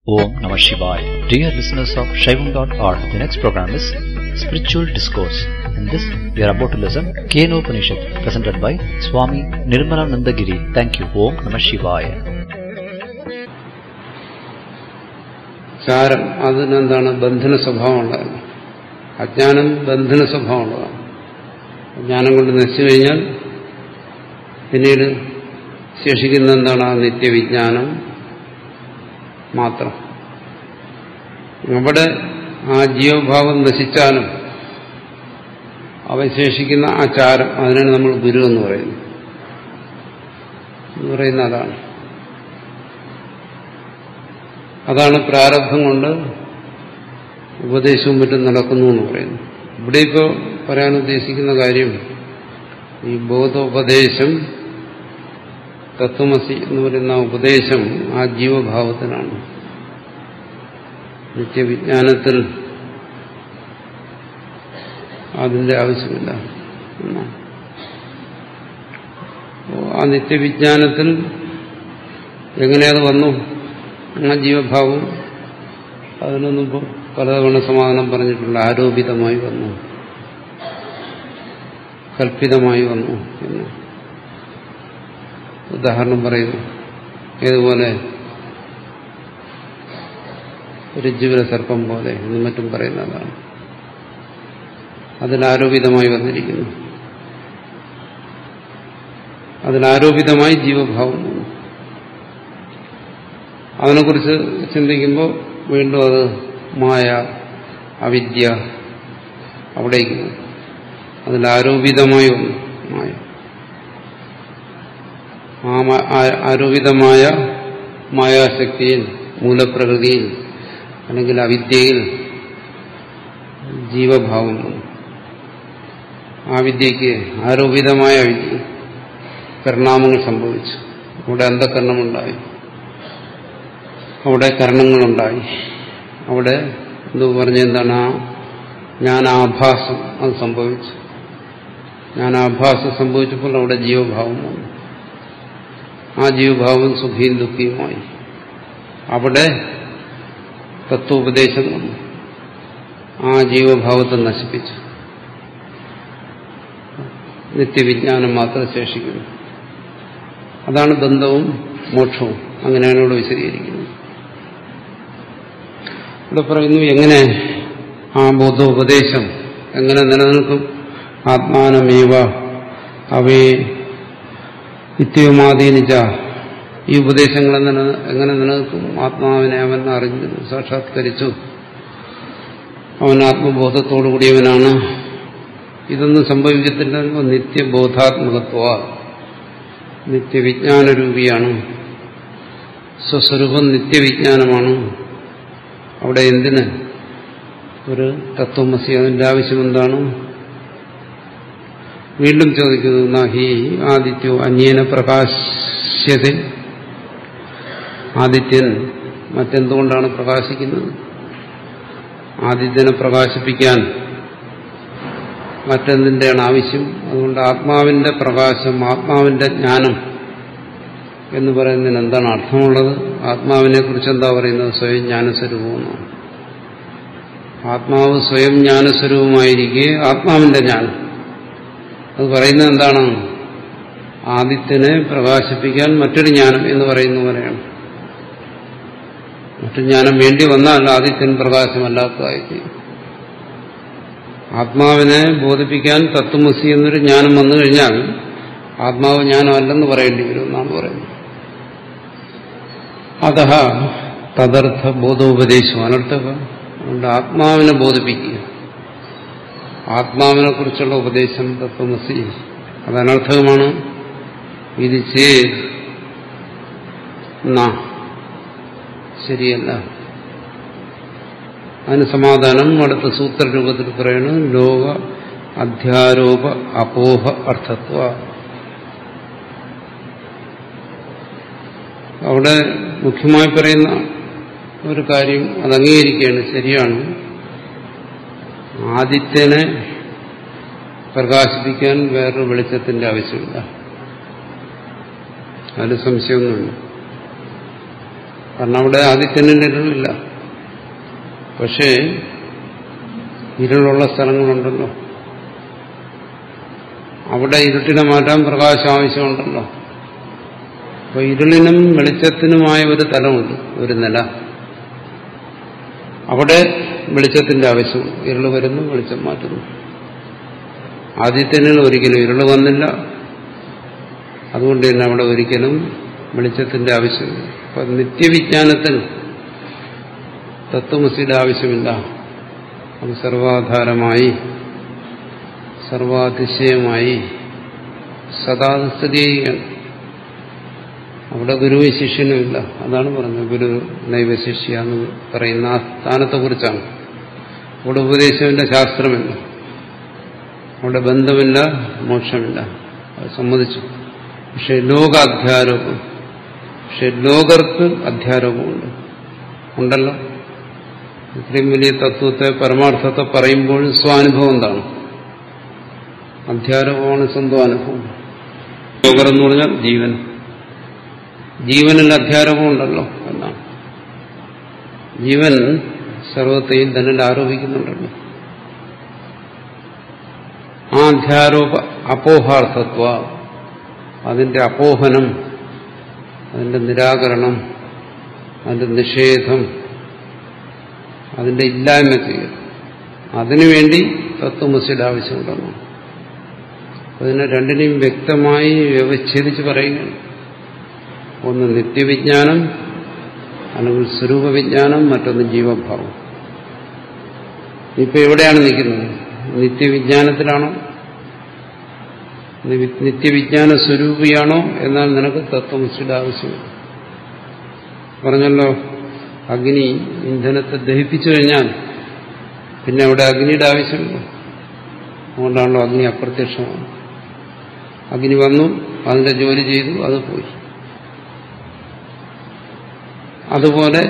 Om Namah Shivaya. Dear listeners of Shaivam.org, the next program is Spiritual Discourse. In this, we are about to listen Keno Upanishad, presented by Swami Nirmalananda Giri. Thank you. Om Namah Shivaya. ചാരം അതിനെന്താണ് ബന്ധന സ്വഭാവമുള്ളതാണ് അജ്ഞാനം ബന്ധന സ്വഭാവമുള്ളതാണ് ജ്ഞാനം കൊണ്ട് നശിച്ചു കഴിഞ്ഞാൽ പിന്നീട് ശേഷിക്കുന്ന എന്താണ് ആ നിത്യവിജ്ഞാനം മാത്രം അവിടെ ആ ജീവഭാവം നശിച്ചാലും അവശേഷിക്കുന്ന ആ ചാരം അതിനാണ് നമ്മൾ ഗുരു എന്ന് പറയുന്നത് എന്ന് പറയുന്ന അതാണ് അതാണ് പ്രാരബ്ധം കൊണ്ട് ഉപദേശവും മറ്റും നടക്കുന്നു എന്ന് പറയുന്നു ഇവിടെ ഇപ്പോൾ പറയാൻ ഉദ്ദേശിക്കുന്ന കാര്യം ഈ ബോധോപദേശം തത്വമസി എന്ന് പറയുന്ന ഉപദേശം ആ ജീവഭാവത്തിനാണ് നിത്യവിജ്ഞാനത്തിൽ അതിന്റെ ആവശ്യമില്ല എന്നാണ് ആ നിത്യവിജ്ഞാനത്തിൽ എങ്ങനെയത് വന്നു ആ ജീവഭാവം അതിനൊന്നും ഇപ്പോൾ പലതവണ സമാധാനം പറഞ്ഞിട്ടുണ്ട് ആരോപിതമായി വന്നു കൽപ്പിതമായി വന്നു എന്ന് ഉദാഹരണം പറയുന്നു ഏതുപോലെ രജ്ജുവിലെ സർപ്പം പോലെ എന്നും മറ്റും പറയുന്നതാണ് അതിലാരോപിതമായി വന്നിരിക്കുന്നു അതിലാരോപിതമായി ജീവഭാവം വന്നു അതിനെക്കുറിച്ച് ചിന്തിക്കുമ്പോൾ വീണ്ടും അത് മായ അവിദ്യ അവിടേക്ക് അതിലാരോപിതമായി വന്നു മായ ആ ആരോപിതമായ മായാശക്തിയിൽ മൂലപ്രകൃതിയിൽ അല്ലെങ്കിൽ അവിദ്യയിൽ ജീവഭാവം വന്നു ആ വിദ്യയ്ക്ക് ആരോപിതമായ വിദ്യ പരിണാമങ്ങൾ സംഭവിച്ചു അവിടെ അന്ധകരണമുണ്ടായി അവിടെ കരണങ്ങളുണ്ടായി അവിടെ എന്തു പറഞ്ഞെന്താണ് ആ ജ്ഞാനാഭാസം അത് സംഭവിച്ചു ജ്ഞാനാഭാസം സംഭവിച്ചപ്പോൾ അവിടെ ജീവഭാവം വന്നു ആ ജീവഭാവം സുഖിയും ദുഃഖിയുമായി അവിടെ തത്വോപദേശം വന്നു ആ ജീവഭാവത്തെ നശിപ്പിച്ചു നിത്യവിജ്ഞാനം മാത്രം ശേഷിക്കുന്നു അതാണ് ബന്ധവും മോക്ഷവും അങ്ങനെയാണ് ഇവിടെ വിശദീകരിക്കുന്നത് ഇവിടെ പറയുന്നു എങ്ങനെ ആ ബോധോപദേശം എങ്ങനെ നിലനിൽക്കും ആത്മാനമേവ അവയെ നിത്യമാധീനിച്ച ഈ ഉപദേശങ്ങൾ എങ്ങനെ നിലനിൽക്കും ആത്മാവിനെ അവൻ അറിഞ്ഞു സാക്ഷാത്കരിച്ചു അവൻ ആത്മബോധത്തോടുകൂടിയവനാണ് ഇതൊന്നും സംഭവിക്കത്തില്ല നിത്യബോധാത്മകത്വ നിത്യവിജ്ഞാനരൂപിയാണ് സ്വസ്വരൂപം നിത്യവിജ്ഞാനമാണ് അവിടെ എന്തിന് ഒരു തത്വമസി അതിന്റെ ആവശ്യം എന്താണ് വീണ്ടും ചോദിക്കുന്നു നഹി ആദിത്യോ അന്യേന പ്രകാശ്യത ആദിത്യൻ മറ്റെന്തുകൊണ്ടാണ് പ്രകാശിക്കുന്നത് ആദിത്യനെ പ്രകാശിപ്പിക്കാൻ മറ്റെന്തിൻ്റെയാണ് ആവശ്യം അതുകൊണ്ട് ആത്മാവിന്റെ പ്രകാശം ആത്മാവിന്റെ ജ്ഞാനം എന്ന് പറയുന്നതിന് എന്താണ് അർത്ഥമുള്ളത് ആത്മാവിനെ കുറിച്ച് എന്താ പറയുന്നത് സ്വയം ജ്ഞാനസ്വരൂപമെന്നാണ് ആത്മാവ് സ്വയം ജ്ഞാനസ്വരൂപമായിരിക്കെ ആത്മാവിന്റെ ജ്ഞാനം അത് പറയുന്നത് എന്താണ് ആദിത്യനെ പ്രകാശിപ്പിക്കാൻ മറ്റൊരു ജ്ഞാനം എന്ന് പറയുന്ന പോലെയാണ് മറ്റു ജ്ഞാനം വേണ്ടി വന്നാൽ ആദിത്യൻ പ്രകാശമല്ലാത്തതായി ആത്മാവിനെ ബോധിപ്പിക്കാൻ തത്വമസി എന്നൊരു ജ്ഞാനം വന്നു കഴിഞ്ഞാൽ ആത്മാവ് ജ്ഞാനമല്ലെന്ന് പറയേണ്ടി വരും എന്നാണ് പറയുന്നത് അത തദർത്ഥ ബോധോപദേശം അനർത്ഥക അതുകൊണ്ട് ആത്മാവിനെ ബോധിപ്പിക്കുക ആത്മാവിനെ കുറിച്ചുള്ള ഉപദേശം തത്വമസി അത് അനർത്ഥകമാണ് ഇത് ചെയ് ശരിയല്ല അതിന് സമാധാനം അടുത്ത സൂത്രരൂപത്തിൽ പറയണം ലോക അധ്യാരോപ അപോഹ അർത്ഥത്വ അവിടെ മുഖ്യമായി പറയുന്ന ഒരു കാര്യം അത് അംഗീകരിക്കുകയാണ് ശരിയാണ് ആദിത്യനെ പ്രകാശിപ്പിക്കാൻ വേറൊരു വെളിച്ചത്തിന്റെ ആവശ്യമില്ല അതിന് സംശയമൊന്നുമില്ല കാരണം അവിടെ ആദിത്യനിൽ ഇരുളില്ല പക്ഷേ ഇരുളുള്ള സ്ഥലങ്ങളുണ്ടല്ലോ അവിടെ ഇരുട്ടിനെ മാറ്റാൻ പ്രകാശം ആവശ്യമുണ്ടല്ലോ അപ്പൊ ഇരുളിനും വെളിച്ചത്തിനുമായ ഒരു തലമുണ്ട് ഒരു നില അവിടെ വെളിച്ചത്തിന്റെ ആവശ്യമുണ്ട് ഇരുള് വരുന്നു വെളിച്ചം മാറ്റുന്നു ആദ്യത്തേനിൽ ഒരിക്കലും ഇരുള് വന്നില്ല അതുകൊണ്ട് തന്നെ അവിടെ ഒരിക്കലും വെളിച്ചത്തിന്റെ ആവശ്യമില്ല അപ്പൊ നിത്യവിജ്ഞാനത്തിൽ തത്വമസിയുടെ ആവശ്യമില്ല അത് സർവാധാരമായി സർവാതിശയമായി സദാ സ്ഥിതി ചെയ്യുകയാണ് അവിടെ ഗുരുവും ശിഷ്യനുമില്ല അതാണ് പറഞ്ഞത് ഗുരു നൈവശിഷ്യ എന്ന് പറയുന്ന ആ സ്ഥാനത്തെക്കുറിച്ചാണ് അവിടെ ഉപദേശമില്ല ശാസ്ത്രമില്ല അവിടെ ബന്ധമില്ല മോക്ഷമില്ല അത് സമ്മതിച്ചു പക്ഷെ ലോകാധ്യാരോപം പക്ഷെ ലോകർക്ക് അധ്യാരോപമുണ്ട് ഉണ്ടല്ലോ ഇത്രയും വലിയ തത്വത്തെ പരമാർത്ഥത്തെ പറയുമ്പോഴും സ്വാനുഭവം എന്താണ് അധ്യാരോപമാണ് സ്വന്തം അനുഭവം ലോകർ എന്ന് പറഞ്ഞാൽ ജീവൻ ജീവനിൽ അധ്യാരോപമുണ്ടല്ലോ എന്നാണ് ജീവൻ സർവത്തെയും തന്നിൽ ആരോപിക്കുന്നുണ്ടല്ലോ ആ അധ്യാരോപ അപോഹാർത്ഥത്വ അതിന്റെ അപോഹനം അതിന്റെ നിരാകരണം അതിന്റെ നിഷേധം അതിന്റെ ഇല്ലായ്മ ചെയ്യുക അതിനുവേണ്ടി തത്വമസിയുടെ ആവശ്യമുണ്ടെന്ന് അതിനെ രണ്ടിനെയും വ്യക്തമായി വ്യവച്ഛേദിച്ച് പറയുകയാണ് ഒന്ന് നിത്യവിജ്ഞാനം അല്ലെങ്കിൽ സ്വരൂപവിജ്ഞാനം മറ്റൊന്ന് ജീവഭാവം ഇപ്പൊ എവിടെയാണ് നിൽക്കുന്നത് നിത്യവിജ്ഞാനത്തിലാണോ നിത്യവിജ്ഞാന സ്വരൂപിയാണോ എന്നാൽ നിനക്ക് തത്വമസിയുടെ ആവശ്യമില്ല പറഞ്ഞല്ലോ അഗ്നി ഇന്ധനത്തെ ദഹിപ്പിച്ചു കഴിഞ്ഞാൽ പിന്നെ അവിടെ അഗ്നിയുടെ ആവശ്യമില്ല അതുകൊണ്ടാണല്ലോ അഗ്നി അപ്രത്യക്ഷമാണ് അഗ്നി വന്നു അതിന്റെ ജോലി ചെയ്തു അത് പോയി അതുപോലെ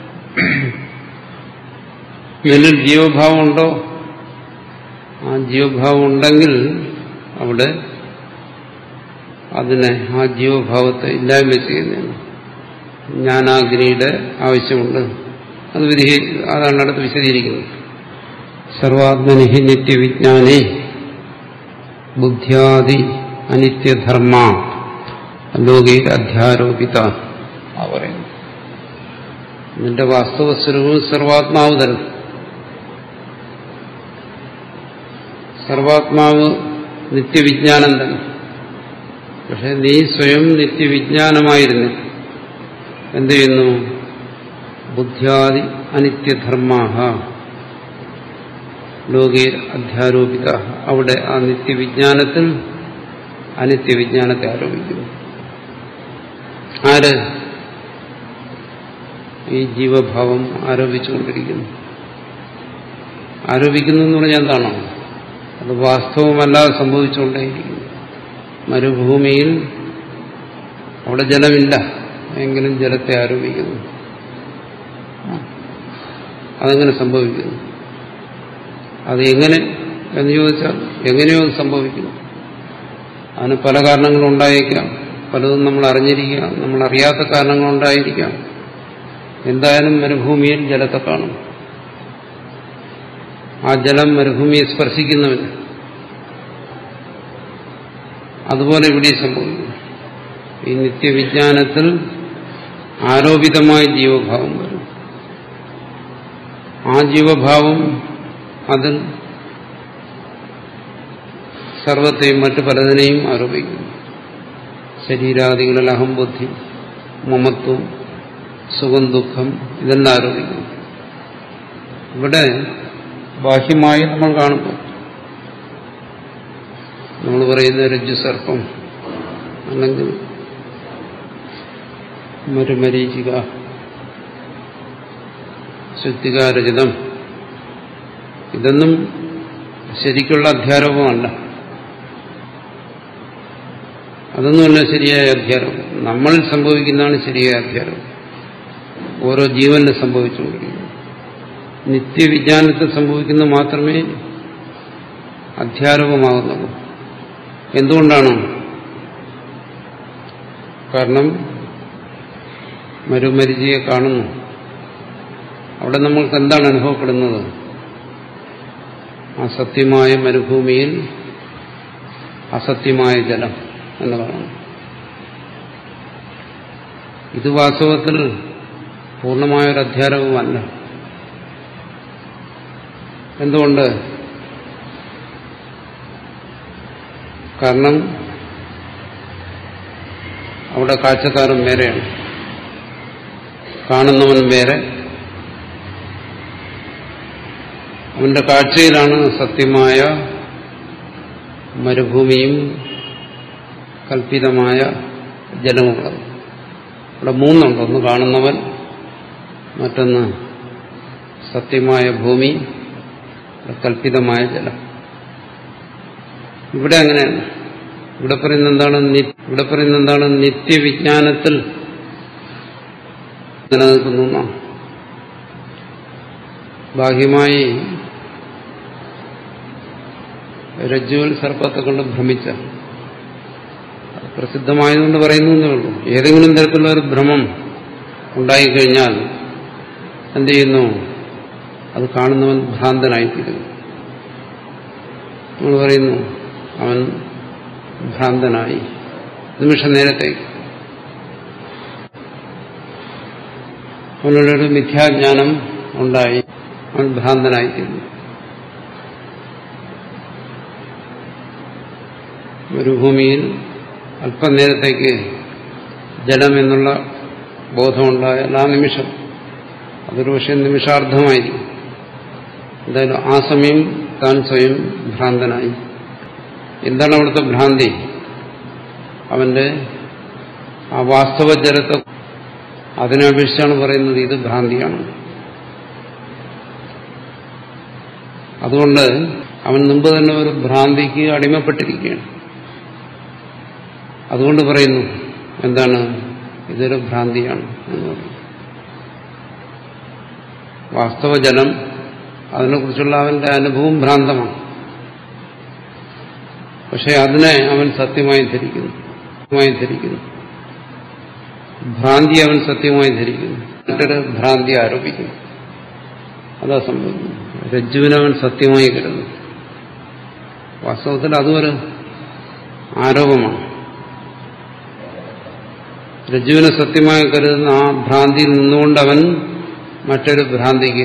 എന്നിൽ ജീവഭാവമുണ്ടോ ആ ജീവഭാവം ഉണ്ടെങ്കിൽ അവിടെ അതിനെ ആ ജീവഭാവത്തെ ഇല്ലായ്മ ചെയ്യുന്നതാണ് ജ്ഞാനാഗ്നിയുടെ ആവശ്യമുണ്ട് അത് വിധി അതാണ് അടുത്ത് വിശദീകരിക്കുന്നത് സർവാത്മനിഹി നിത്യവിജ്ഞാനി ബുദ്ധ്യാദി അനിത്യധർമ്മ ലോകയിൽ അധ്യാരോപിത ആ പറയുന്നു നിന്റെ വാസ്തവസ്വരൂപം സർവാത്മാവ് തന്നെ സർവാത്മാവ് നിത്യവിജ്ഞാനം തന്നെ പക്ഷെ നീ സ്വയം നിത്യവിജ്ഞാനമായിരുന്നു എന്ത് ചെയ്യുന്നു ബുദ്ധ്യാദി അനിത്യധർമാഹ ലോകേ അധ്യാരോപിത അവിടെ ആ നിത്യവിജ്ഞാനത്തിൽ അനിത്യവിജ്ഞാനത്തെ ആരോപിക്കുന്നു ആര് ഈ ജീവഭാവം ആരോപിച്ചുകൊണ്ടിരിക്കുന്നു ആരോപിക്കുന്നു എന്ന് പറഞ്ഞാൽ എന്താണോ അത് വാസ്തവമല്ലാതെ സംഭവിച്ചുകൊണ്ടേയിരിക്കുന്നു മരുഭൂമിയിൽ അവിടെ ജലമില്ല എങ്കിലും ജലത്തെ ആരോപിക്കുന്നു അതെങ്ങനെ സംഭവിക്കുന്നു അത് എങ്ങനെ എന്ന് ചോദിച്ചാൽ എങ്ങനെയോ അത് സംഭവിക്കുന്നു അതിന് പല കാരണങ്ങളുണ്ടായേക്കാം പലതും നമ്മൾ അറിഞ്ഞിരിക്കാം നമ്മൾ അറിയാത്ത കാരണങ്ങളുണ്ടായിരിക്കാം എന്തായാലും മരുഭൂമിയിൽ ജലത്തെ കാണും ആ ജലം മരുഭൂമിയെ സ്പർശിക്കുന്നവന് അതുപോലെ ഇവിടെ സംഭവിക്കും ഈ നിത്യവിജ്ഞാനത്തിൽ ആരോപിതമായ ജീവഭാവം വരും ആ ജീവഭാവം അതിൽ സർവത്തെയും മറ്റു പലതിനെയും ആരോപിക്കുന്നു ശരീരാദികളിൽ അഹംബുദ്ധി മമത്വം സുഖം ദുഃഖം ഇതെല്ലാം ആരോപിക്കുന്നു ഇവിടെ ബാഹ്യമായി നമ്മൾ കാണുമ്പോൾ നമ്മൾ പറയുന്ന രജ്ജു സർപ്പം അല്ലെങ്കിൽ മരുമരീചിക ശുദ്ധികാരചിതം ഇതൊന്നും ശരിക്കുള്ള അധ്യാരോപമല്ല അതൊന്നുമല്ല ശരിയായ അധ്യാരോപം നമ്മളിൽ സംഭവിക്കുന്നതാണ് ശരിയായ അധ്യാരോപം ഓരോ ജീവനിൽ സംഭവിച്ചുകൊണ്ടിരിക്കുന്നു നിത്യവിജ്ഞാനത്തിൽ സംഭവിക്കുന്നത് മാത്രമേ അധ്യാരോപമാകുന്നുള്ളൂ എന്തുകൊണ്ടാണ് കാരണം മരുമരിചിയെ കാണുന്നു അവിടെ നമ്മൾക്ക് എന്താണ് അനുഭവപ്പെടുന്നത് ആ സത്യമായ മരുഭൂമിയിൽ അസത്യമായ ജലം എന്നതാണ് ഇത് വാസ്തവത്തിൽ പൂർണ്ണമായൊരു അധ്യാരവുമല്ല എന്തുകൊണ്ട് കാരണം അവിടെ കാഴ്ചക്കാരൻ വേറെയാണ് കാണുന്നവൻ വേറെ അവന്റെ കാഴ്ചയിലാണ് സത്യമായ മരുഭൂമിയും കൽപ്പിതമായ ജലമുള്ളത് ഇവിടെ മൂന്നുണ്ട് ഒന്ന് കാണുന്നവൻ മറ്റൊന്ന് സത്യമായ ഭൂമി കൽപ്പിതമായ ജലം ഇവിടെ അങ്ങനെയാണ് ഇവിടെ പറയുന്ന എന്താണ് ഇവിടെ പറയുന്ന എന്താണ് നിത്യവിജ്ഞാനത്തിൽ നിലനിൽക്കുന്നു എന്നാണ് ബാഹ്യമായി രജ്ജുവിൽ സർപ്പത്തെ കൊണ്ട് ഭ്രമിച്ച പ്രസിദ്ധമായതുകൊണ്ട് പറയുന്നു എന്നേ ഉള്ളൂ ഏതെങ്കിലും തരത്തിലുള്ള ഒരു ഭ്രമം ഉണ്ടായിക്കഴിഞ്ഞാൽ എന്ത് ചെയ്യുന്നു അത് കാണുന്നവൻ ഭ്രാന്തനായിത്തീരുന്നു നമ്മൾ പറയുന്നു അവൻ ഭ്രാന്തനായി നിമിഷ നേരത്തേക്ക് അവനൊരു മിഥ്യാജ്ഞാനം ഉണ്ടായി അവൻ ഭ്രാന്തനായിത്തീരുന്നു മരുഭൂമിയിൽ അല്പനേരത്തേക്ക് ജലം എന്നുള്ള ബോധമുണ്ടായാൽ ആ നിമിഷം അതൊരു പക്ഷേ നിമിഷാർദ്ധമായിരിക്കും എന്തായാലും ആ സമയം താൻ സ്വയം ഭ്രാന്തനായി എന്താണ് അവിടുത്തെ ഭ്രാന്തി അവന്റെ ആ വാസ്തവ ജലത്തെ അതിനെ അപേക്ഷിച്ചാണ് പറയുന്നത് ഇത് ഭ്രാന്തിയാണ് അതുകൊണ്ട് അവൻ മുമ്പ് തന്നെ ഒരു ഭ്രാന്തിക്ക് അടിമപ്പെട്ടിരിക്കുകയാണ് അതുകൊണ്ട് പറയുന്നു എന്താണ് ഇതൊരു ഭ്രാന്തിയാണ് എന്ന് പറയുന്നു വാസ്തവ ജലം അതിനെക്കുറിച്ചുള്ള അവന്റെ അനുഭവം ഭ്രാന്തമാണ് പക്ഷെ അതിനെ അവൻ സത്യമായി ധരിക്കുന്നു സത്യമായി ധരിക്കുന്നു ഭ്രാന്തി അവൻ സത്യമായി ധരിക്കുന്നു മറ്റൊരു ഭ്രാന്തി ആരോപിക്കുന്നു അതാ സംഭവിക്കുന്നു രജ്ജുവിനെ അവൻ സത്യമായി കരുതുന്നു വാസ്തവത്തിൽ അതും ഒരു ആരോപമാണ് രജ്ജുവിനെ സത്യമായി കരുതുന്ന ആ ഭ്രാന്തിയിൽ നിന്നുകൊണ്ട് അവൻ മറ്റൊരു ഭ്രാന്തിക്ക്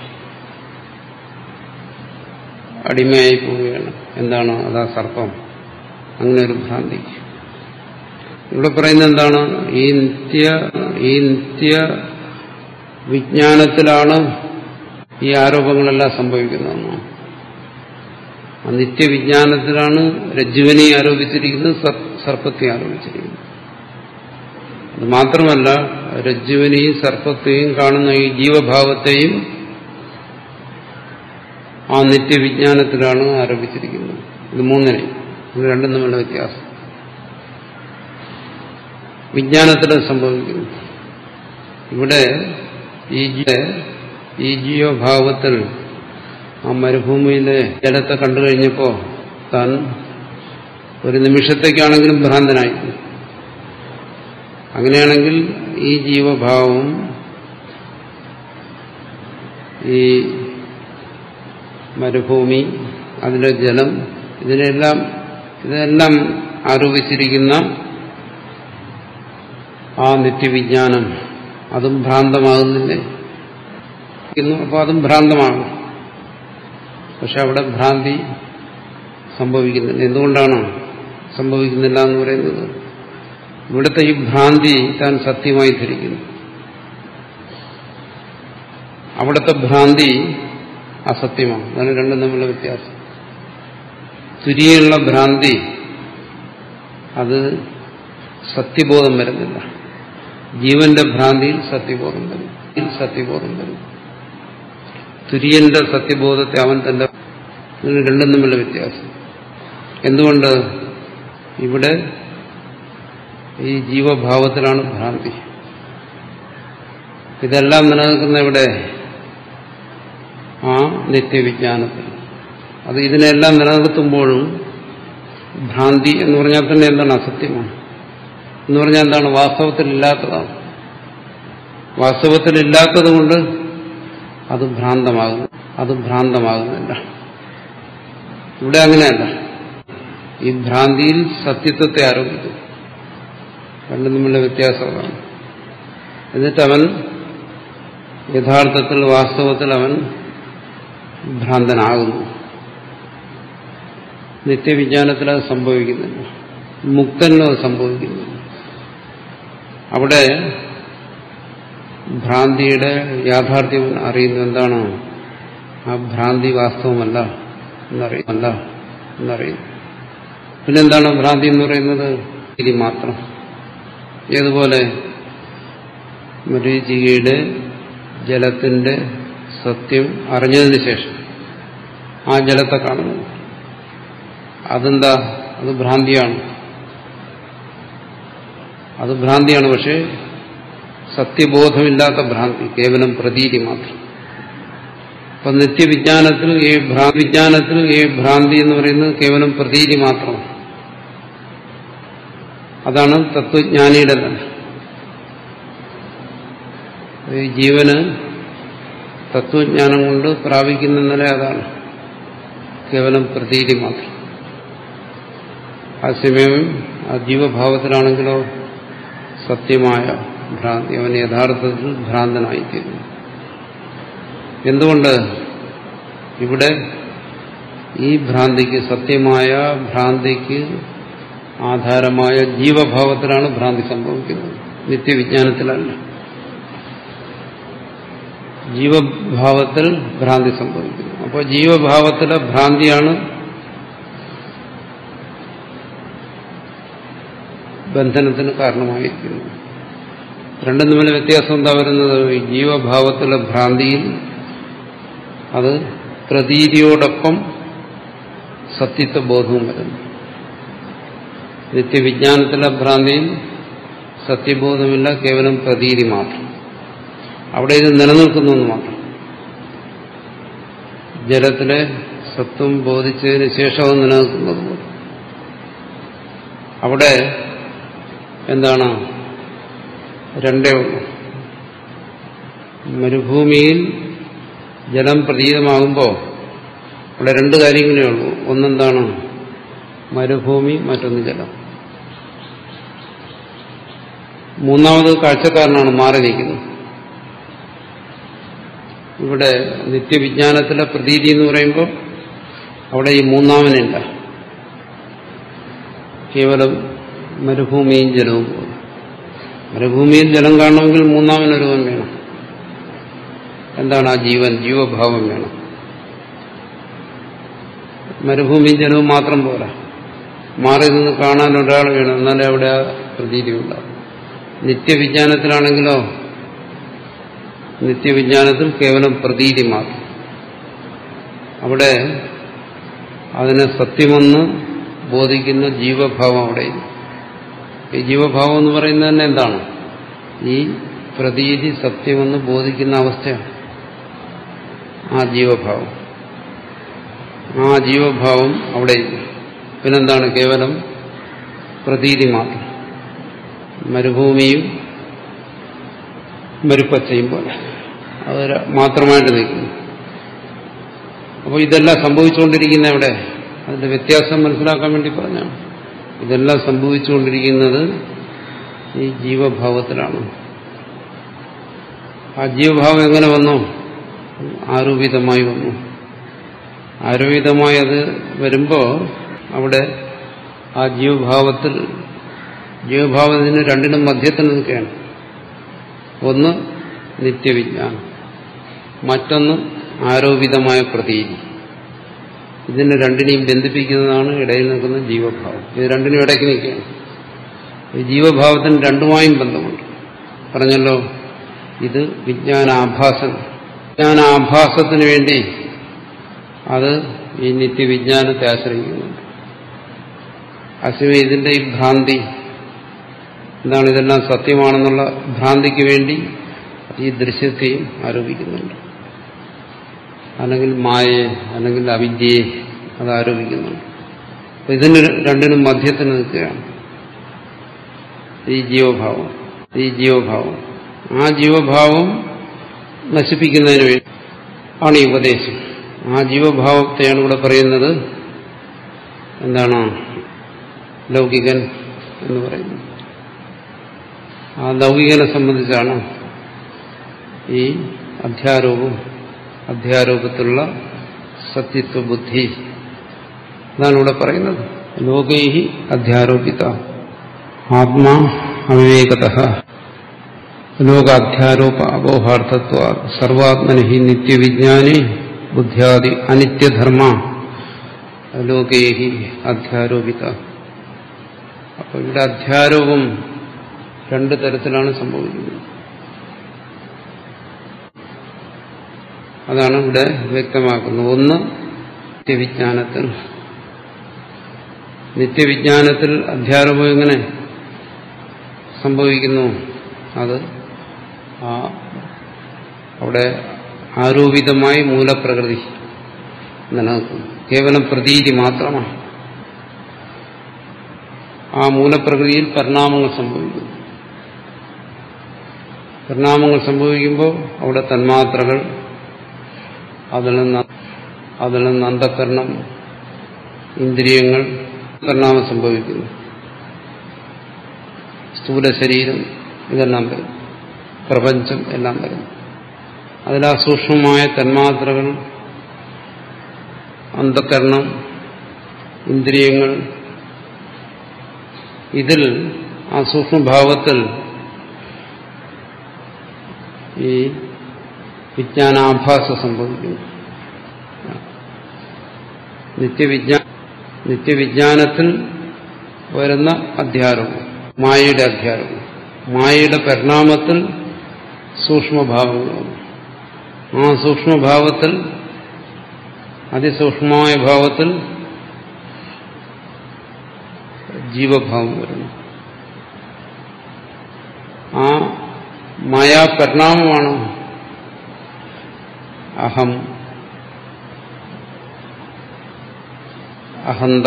അടിമയായി പോവുകയാണ് എന്താണ് അതാ സർപ്പം അങ്ങനെ ഒരു ഭ്രാന്തി ഇവിടെ പറയുന്നത് എന്താണ് ഈ നിത്യ ഈ നിത്യ വിജ്ഞാനത്തിലാണ് ഈ ആരോപങ്ങളെല്ലാം സംഭവിക്കുന്നതെന്നാണ് ആ നിത്യവിജ്ഞാനത്തിലാണ് രജ്ജുവിനെ ആരോപിച്ചിരിക്കുന്നത് സർപ്പത്തെ ആരോപിച്ചിരിക്കുന്നത് അത് മാത്രമല്ല രജ്ജുവിനെയും സർപ്പത്തെയും കാണുന്ന ഈ ജീവഭാവത്തെയും ആ നിത്യവിജ്ഞാനത്തിലാണ് ആരോപിച്ചിരിക്കുന്നത് ഇത് മൂന്നിനെ ഇത് രണ്ടും തമ്മിലുള്ള വ്യത്യാസം വിജ്ഞാനത്തിൽ സംഭവിക്കുന്നു ഇവിടെ ഈ ഈ ജീവഭാവത്തിൽ ആ മരുഭൂമിയിലെ ജലത്തെ കണ്ടു കഴിഞ്ഞപ്പോൾ താൻ ഒരു നിമിഷത്തേക്കാണെങ്കിലും ഭ്രാന്തനായി അങ്ങനെയാണെങ്കിൽ ഈ ജീവഭാവം ഈ മരുഭൂമി അതിലെ ജലം ഇതിനെല്ലാം ഇതെല്ലാം ആരോപിച്ചിരിക്കുന്ന ആ നിത്യവിജ്ഞാനം അതും ഭ്രാന്തമാകുന്നില്ലേ അപ്പോൾ അതും ഭ്രാന്തമാകും പക്ഷെ അവിടെ ഭ്രാന്തി സംഭവിക്കുന്നില്ല എന്തുകൊണ്ടാണ് സംഭവിക്കുന്നില്ല എന്ന് പറയുന്നത് ഇവിടുത്തെ ഈ ഭ്രാന്തി താൻ സത്യമായി ധരിക്കുന്നു അവിടുത്തെ ഭ്രാന്തി അസത്യമാണ് അതാണ് രണ്ടും തമ്മിലുള്ള വ്യത്യാസം തുരിയുള്ള ഭ്രാന്തി അത് സത്യബോധം വരുന്നില്ല ജീവന്റെ ഭ്രാന്തിയിൽ സത്യബോധം വരും സത്യബോധം വരും തുര്യന്റെ സത്യബോധത്തെ അവൻ തന്റെ ഇതിന് രണ്ടും തമ്മിലുള്ള വ്യത്യാസം എന്തുകൊണ്ട് ഇവിടെ ഈ ജീവഭാവത്തിലാണ് ഭ്രാന്തി ഇതെല്ലാം നിലനിൽക്കുന്ന ഇവിടെ ആ നിത്യവിജ്ഞാനത്തിൽ അത് ഇതിനെല്ലാം നിലനിർത്തുമ്പോഴും ഭ്രാന്തി എന്ന് പറഞ്ഞാൽ തന്നെ എന്താണ് അസത്യമാണ് എന്ന് പറഞ്ഞാൽ എന്താണ് വാസ്തവത്തിൽ ഇല്ലാത്തതാണ് വാസ്തവത്തിൽ ഇല്ലാത്തത് കൊണ്ട് അത് ഭ്രാന്തമാകുന്നു അത് ഭ്രാന്തമാകുന്നില്ല ഇവിടെ അങ്ങനെയല്ല ഈ ഭ്രാന്തിയിൽ സത്യത്വത്തെ ആരോപിക്കും രണ്ടും തമ്മിലുള്ള വ്യത്യാസം അതാണ് എന്നിട്ട് അവൻ യഥാർത്ഥത്തിൽ വാസ്തവത്തിൽ അവൻ ഭ്രാന്തനാകുന്നു നിത്യവിജ്ഞാനത്തിൽ അത് സംഭവിക്കുന്നില്ല മുക്തനിലും അത് സംഭവിക്കുന്നില്ല അവിടെ ഭ്രാന്തിയുടെ യാഥാർത്ഥ്യം അറിയുന്നത് എന്താണ് ആ ഭ്രാന്തി വാസ്തവമല്ല എന്നറിയുമല്ല എന്നറിയുന്നു പിന്നെന്താണ് ഭ്രാന്തി എന്ന് പറയുന്നത് ഇനി മാത്രം ഏതുപോലെ മരീചികയുടെ ജലത്തിന്റെ സത്യം അറിഞ്ഞതിന് ശേഷം ആ ജലത്തെ കാണുന്നു അതെന്താ അത് ഭ്രാന്തിയാണ് അത് ഭ്രാന്തിയാണ് പക്ഷേ സത്യബോധമില്ലാത്ത ഭ്രാന്തി കേവലം പ്രതീതി മാത്രം അപ്പൊ നിത്യവിജ്ഞാനത്തിൽ ഈ വിജ്ഞാനത്തിൽ ഈ ഭ്രാന്തി എന്ന് പറയുന്നത് കേവലം പ്രതീതി മാത്രമാണ് അതാണ് തത്വജ്ഞാനിയുടെ തന്നെ ഈ ജീവന് തത്വജ്ഞാനം കൊണ്ട് പ്രാപിക്കുന്ന നില അതാണ് കേവലം പ്രതീതി മാത്രം ആ സമയം ആ ജീവഭാവത്തിലാണെങ്കിലോ സത്യമായ ഭ്രാന്തി അവൻ യഥാർത്ഥത്തിൽ ഭ്രാന്തനായിത്തീരുന്നു എന്തുകൊണ്ട് ഇവിടെ ഈ ഭ്രാന്തിക്ക് സത്യമായ ഭ്രാന്തിക്ക് ആധാരമായ ജീവഭാവത്തിലാണ് ഭ്രാന്തി സംഭവിക്കുന്നത് നിത്യവിജ്ഞാനത്തിലല്ല ജീവഭാവത്തിൽ ഭ്രാന്തി സംഭവിക്കുന്നു അപ്പോൾ ജീവഭാവത്തിലെ ഭ്രാന്തിയാണ് ബന്ധനത്തിന് കാരണമായിരിക്കുന്നത് രണ്ടും തമ്മിൽ വ്യത്യാസം എന്താ വരുന്നത് ഈ ജീവഭാവത്തിലെ ഭ്രാന്തിയിൽ അത് പ്രതീതിയോടൊപ്പം സത്യത്വ ബോധവും വരുന്നു നിത്യവിജ്ഞാനത്തിലെ ഭ്രാന്തിയിൽ സത്യബോധമില്ല കേവലം പ്രതീതി മാത്രം അവിടെ ഇത് നിലനിൽക്കുന്നു എന്ന് മാത്രം ജലത്തിലെ സത്വം ബോധിച്ചതിന് ശേഷവും നിലനിൽക്കുന്നത് പോലെ അവിടെ എന്താണ് രണ്ടേ ഉള്ളൂ മരുഭൂമിയിൽ ജലം പ്രതീതമാകുമ്പോൾ അവിടെ രണ്ട് കാര്യങ്ങളേ ഉള്ളൂ ഒന്നെന്താണ് മരുഭൂമി മറ്റൊന്ന് ജലം മൂന്നാമത് കാഴ്ചക്കാരനാണ് മാറി നിൽക്കുന്നത് ഇവിടെ നിത്യവിജ്ഞാനത്തിലെ പ്രതീതി എന്ന് പറയുമ്പോൾ അവിടെ ഈ മൂന്നാമനില്ല കേവലം മരുഭൂമിയും ജലവും പോലെ മരുഭൂമിയിൽ ജലം കാണണമെങ്കിൽ മൂന്നാമൻ ഒരുവൻ വേണം എന്താണ് ആ ജീവൻ ജീവഭാവം വേണം മരുഭൂമിയും ജലവും മാത്രം പോരാ മാറി നിന്ന് കാണാൻ ഒരാൾ വേണം എന്നാലേ അവിടെ ആ പ്രതീതി ഉണ്ടാവും നിത്യവിജ്ഞാനത്തിലാണെങ്കിലോ നിത്യവിജ്ഞാനത്തിൽ കേവലം പ്രതീതി മാത്രം അവിടെ അതിനെ സത്യമെന്ന് ബോധിക്കുന്ന ജീവഭാവം അവിടെ ഈ ജീവഭാവം എന്ന് പറയുന്നത് തന്നെ എന്താണ് ഈ പ്രതീതി സത്യമെന്ന് ബോധിക്കുന്ന അവസ്ഥയാണ് ആ ജീവഭാവം ആ ജീവഭാവം അവിടെ പിന്നെന്താണ് കേവലം പ്രതീതി മാത്രം മരുഭൂമിയും മരുപ്പച്ചയും പോലെ അത് മാത്രമായിട്ട് നിൽക്കുന്നു അപ്പോൾ ഇതെല്ലാം സംഭവിച്ചുകൊണ്ടിരിക്കുന്ന എവിടെ അതിന്റെ വ്യത്യാസം മനസ്സിലാക്കാൻ വേണ്ടി പറഞ്ഞാണ് ഇതെല്ലാം സംഭവിച്ചുകൊണ്ടിരിക്കുന്നത് ഈ ജീവഭാവത്തിലാണ് ആ ജീവഭാവം എങ്ങനെ വന്നു ആരോപിതമായി വന്നു ആരോപിതമായി അത് വരുമ്പോൾ അവിടെ ആ ജീവഭാവത്തിൽ ജീവഭാവത്തിന് രണ്ടിനും മധ്യത്തിൽ നിൽക്കുകയാണ് ഒന്ന് നിത്യവിജ്ഞാനം മറ്റൊന്ന് ആരോപിതമായ പ്രതീതി ഇതിനെ രണ്ടിനെയും ബന്ധിപ്പിക്കുന്നതാണ് ഇടയിൽ നിൽക്കുന്ന ജീവഭാവം ഇത് രണ്ടിനും ഇടയ്ക്ക് നിൽക്കുകയാണ് ഈ ജീവഭാവത്തിന് രണ്ടുമായും ബന്ധമുണ്ട് പറഞ്ഞല്ലോ ഇത് വിജ്ഞാനാഭാസം വിജ്ഞാനാഭാസത്തിന് വേണ്ടി അത് ഈ നിത്യവിജ്ഞാനത്തെ ആശ്രയിക്കുന്നുണ്ട് അശ്വമി ഇതിന്റെ ഈ ഭ്രാന്തി എന്താണ് ഇതെല്ലാം സത്യമാണെന്നുള്ള ഭ്രാന്തിക്ക് വേണ്ടി ഈ ദൃശ്യത്തെയും ആരോപിക്കുന്നുണ്ട് അല്ലെങ്കിൽ മായയെ അല്ലെങ്കിൽ അവിദ്യയെ അത് ആരോപിക്കുന്നുണ്ട് അപ്പൊ ഇതിന് രണ്ടിനും മധ്യത്തിൽ നിൽക്കുകയാണ് ഈ ജീവഭാവം ഈ ജീവഭാവം ആ ജീവഭാവം നശിപ്പിക്കുന്നതിന് വേണ്ടി ആണ് ഈ ഉപദേശം ആ ജീവഭാവത്തെയാണ് ഇവിടെ പറയുന്നത് എന്താണ് ലൗകികൻ എന്ന് പറയുന്നത് ആ ലൗകികനെ സംബന്ധിച്ചാണ് ഈ അധ്യാരോപം അധ്യാരോപത്തിലുള്ള സത്യത്വ ബുദ്ധി അതാണ് ഇവിടെ പറയുന്നത് ലോകൈഹി അധ്യാരോപിത ആത്മാ അവിവേകത ലോകാധ്യാരോപ അബോഹാർത്ഥത്വ സർവാത്മനി നിത്യവിജ്ഞാനി ബുദ്ധ്യാദി അനിത്യധർമ്മ ലോകേഹി അധ്യാരോപിത അപ്പൊ ഇവിടെ അധ്യാരോപം രണ്ട് തരത്തിലാണ് സംഭവിക്കുന്നത് അതാണ് ഇവിടെ വ്യക്തമാക്കുന്നത് ഒന്ന് നിത്യവിജ്ഞാനത്തിൽ നിത്യവിജ്ഞാനത്തിൽ അധ്യാരോപം എങ്ങനെ സംഭവിക്കുന്നു അത് ആ അവിടെ ആരോപിതമായി മൂലപ്രകൃതി നിലനിൽക്കുന്നു കേവലം പ്രതീതി മാത്രമാണ് ആ മൂലപ്രകൃതിയിൽ പരിണാമങ്ങൾ സംഭവിക്കുന്നു പരിണാമങ്ങൾ സംഭവിക്കുമ്പോൾ അവിടെ തന്മാത്രകൾ അതിൽ നിന്ന് അതിൽ നിന്ന് അന്ധകരണം ഇന്ദ്രിയങ്ങൾ പരിണാമം സംഭവിക്കുന്നു സ്ഥൂല ശരീരം ഇതെല്ലാം വരും പ്രപഞ്ചം എല്ലാം വരും അതിൽ ആ സൂക്ഷ്മമായ തന്മാത്രകൾ അന്ധകരണം ഇന്ദ്രിയങ്ങൾ ഇതിൽ ആ സൂക്ഷ്മഭാവത്തിൽ ഈ വിജ്ഞാനാഭാസം സംഭവിക്കുന്നു നിത്യവിജ്ഞാന നിത്യവിജ്ഞാനത്തിൽ വരുന്ന അധ്യാരവും മായയുടെ അധ്യാരവും മായയുടെ പരിണാമത്തിൽ സൂക്ഷ്മഭാവങ്ങളും ആ സൂക്ഷ്മഭാവത്തിൽ അതിസൂക്ഷ്മമായ ഭാവത്തിൽ ജീവഭാവം വരുന്നു ആ മായാപരിണാമമാണ് അഹം അഹന്ത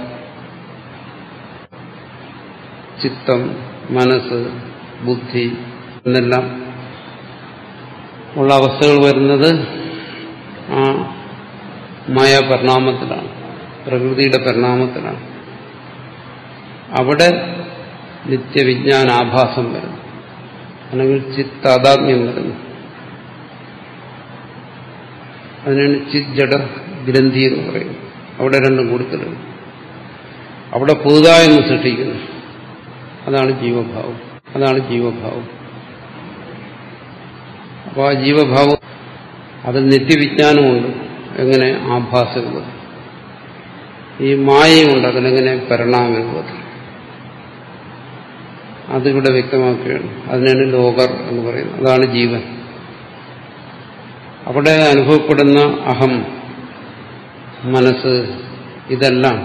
ചിത്തം മനസ്സ് ബുദ്ധി എന്നെല്ലാം ഉള്ള അവസ്ഥകൾ വരുന്നത് ആ മായ പരിണാമത്തിലാണ് പ്രകൃതിയുടെ പരിണാമത്തിലാണ് അവിടെ നിത്യവിജ്ഞാനാഭാസം വരുന്നു അല്ലെങ്കിൽ ചിത്താതാത്മ്യം വരുന്നു അതിനാണ് ചിത് ജഡ ഗ്രന്ഥി എന്ന് പറയുന്നത് അവിടെ രണ്ടും കൊടുക്കലുണ്ട് അവിടെ പുതുതായെന്ന് സൃഷ്ടിക്കുന്നു അതാണ് ജീവഭാവം അതാണ് ജീവഭാവം അപ്പോൾ ആ ജീവഭാവം അതിൽ നിത്യവിജ്ഞാനമുണ്ട് എങ്ങനെ ആഭാസ രൂപത്തിൽ ഈ മായയുണ്ട് അതിലെങ്ങനെ പരിണാമ രൂപത്തിൽ അതിവിടെ വ്യക്തമാക്കുകയാണ് അതിനാണ് ലോകർ എന്ന് പറയുന്നത് അതാണ് ജീവൻ അവിടെ അനുഭവപ്പെടുന്ന അഹം മനസ്സ് ഇതെല്ലാം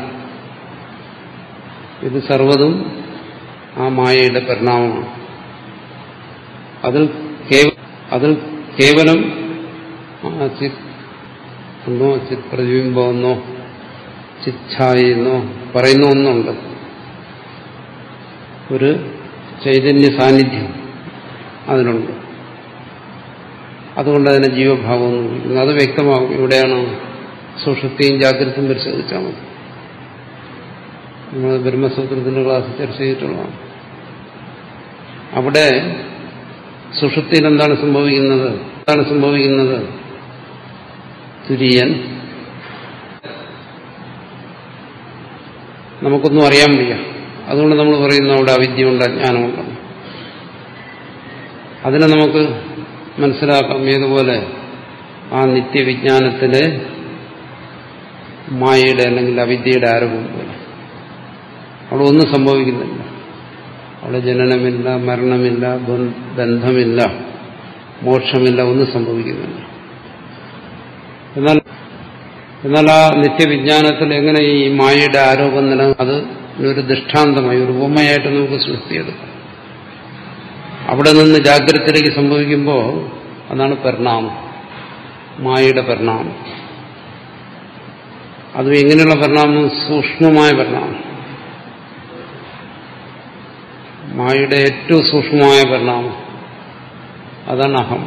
ഇത് സർവതും ആ മായയുടെ പരിണാമമാണ് അതിൽ അതിൽ കേവലം ചിത് എന്നോ ചിത് പ്രതിബിംബമെന്നോ ചിച്ഛായെന്നോ പറയുന്ന ഒന്നുണ്ട് ഒരു ചൈതന്യ സാന്നിധ്യം അതിനുണ്ട് അതുകൊണ്ട് അതിനെ ജീവഭാവം എന്ന് വിളിക്കുന്നു അത് വ്യക്തമാകും ഇവിടെയാണ് സുഷുപ്തിയും ജാഗ്രതയും പരിശോധിച്ചാൽ മതി നമ്മൾ ബ്രഹ്മസൂത്രത്തിന്റെ ക്ലാസ് ചർച്ച ചെയ്തിട്ടുള്ളതാണ് അവിടെ സുഷുപ്തിയിൽ എന്താണ് സംഭവിക്കുന്നത് എന്താണ് സംഭവിക്കുന്നത് തുര്യൻ നമുക്കൊന്നും അറിയാൻ വയ്യ അതുകൊണ്ട് നമ്മൾ പറയുന്നു അവിടെ അവിദ്യയുണ്ട് അജ്ഞാനമുണ്ടെന്ന് അതിനെ നമുക്ക് മനസ്സിലാക്കാം ഏതുപോലെ ആ നിത്യവിജ്ഞാനത്തിലെ മായയുടെ അല്ലെങ്കിൽ അവിദ്യയുടെ ആരോപം പോലെ അവിടെ ഒന്നും സംഭവിക്കുന്നില്ല അവിടെ ജനനമില്ല മരണമില്ല ബന്ധമില്ല മോക്ഷമില്ല ഒന്നും സംഭവിക്കുന്നില്ല എന്നാൽ എന്നാൽ ആ നിത്യവിജ്ഞാനത്തിൽ എങ്ങനെ ഈ മായയുടെ ആരോപം നില അത് ഒരു ദൃഷ്ടാന്തമായി ഒരു ഉപമയായിട്ട് നമുക്ക് സൃഷ്ടിയെടുക്കാം അവിടെ നിന്ന് ജാഗ്രതത്തിലേക്ക് സംഭവിക്കുമ്പോൾ അതാണ് പരിണാമം മായയുടെ പരിണാമം അതും എങ്ങനെയുള്ള പരിണാമം സൂക്ഷ്മമായ പരിണാമം മായയുടെ ഏറ്റവും സൂക്ഷ്മമായ പരിണാമം അതാണ് അഹം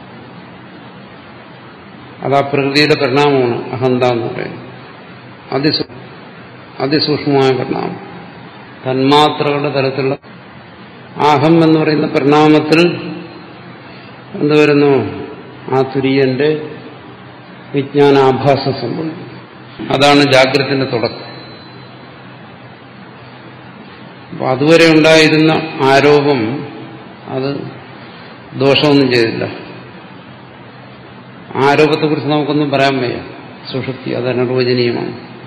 അത് ആ പ്രകൃതിയുടെ പരിണാമമാണ് അഹന്ത എന്ന് പറയുന്നത് അതിസൂ അതിസൂക്ഷ്മമായ പരിണാമം തന്മാത്രകളുടെ തലത്തിലുള്ള അഹം എന്ന് പറയുന്ന പരിണാമത്തിൽ എന്തുവരുന്നു ആ തുര്യന്റെ വിജ്ഞാനാഭാസം സംഭവിക്കും അതാണ് ജാഗ്രത്തിന്റെ തുടക്കം അപ്പൊ അതുവരെ ഉണ്ടായിരുന്ന ആരോപം അത് ദോഷമൊന്നും ചെയ്തില്ല ആരോപത്തെക്കുറിച്ച് നമുക്കൊന്നും പറയാൻ വയ്യ സുഷുപ്തി അത് അനിർവചനീയമാണ്